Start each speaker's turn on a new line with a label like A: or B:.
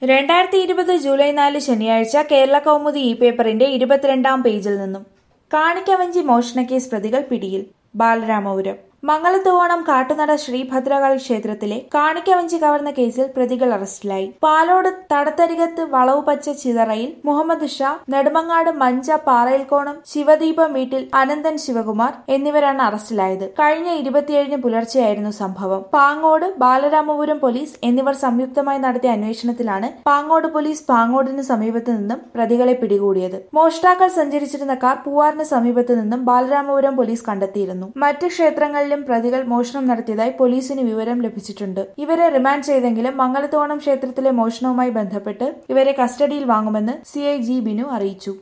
A: രണ്ടായിരത്തി ഇരുപത് ജൂലൈ നാല് ശനിയാഴ്ച കേരള കൗമുദി ഇ പേപ്പറിന്റെ ഇരുപത്തിരണ്ടാം പേജിൽ നിന്നും കാണിക്കവഞ്ചി മോഷണക്കേസ് പ്രതികൾ പിടിയിൽ ബാലരാമപുരം മംഗലത്തുകോണം കാട്ടുനട ശ്രീഭദ്രകാളി ക്ഷേത്രത്തിലെ കാണിക്കവഞ്ചി കവർന്ന കേസിൽ പ്രതികൾ അറസ്റ്റിലായി പാലോട് തടത്തരികത്ത് വളവ് പച്ച ചിതറയിൽ മുഹമ്മദ് ഷാ നെടുമങ്ങാട് മഞ്ച പാറയിൽക്കോണം ശിവദീപം വീട്ടിൽ അനന്തൻ ശിവകുമാർ എന്നിവരാണ് അറസ്റ്റിലായത് കഴിഞ്ഞ ഇരുപത്തിയേഴിന് പുലർച്ചെയായിരുന്നു സംഭവം പാങ്ങോട് ബാലരാമപുരം പോലീസ് എന്നിവർ സംയുക്തമായി നടത്തിയ അന്വേഷണത്തിലാണ് പാങ്ങോട് പോലീസ് പാങ്ങോടിന് സമീപത്ത് നിന്നും പ്രതികളെ പിടികൂടിയത് മോഷ്ടാക്കൾ സഞ്ചരിച്ചിരുന്ന കാർ പൂവാറിന് സമീപത്ത് നിന്നും ബാലരാമപുരം പോലീസ് കണ്ടെത്തിയിരുന്നു മറ്റ് ക്ഷേത്രങ്ങളിലും പ്രതികൾ മോഷണം നടത്തിയതായി പോലീസിന് വിവരം ലഭിച്ചിട്ടുണ്ട് ഇവരെ റിമാൻഡ് ചെയ്തെങ്കിലും മംഗലത്തോണം ക്ഷേത്രത്തിലെ മോഷണവുമായി ബന്ധപ്പെട്ട് ഇവരെ കസ്റ്റഡിയിൽ വാങ്ങുമെന്ന് സിഐ ജി ബിനു അറിയിച്ചു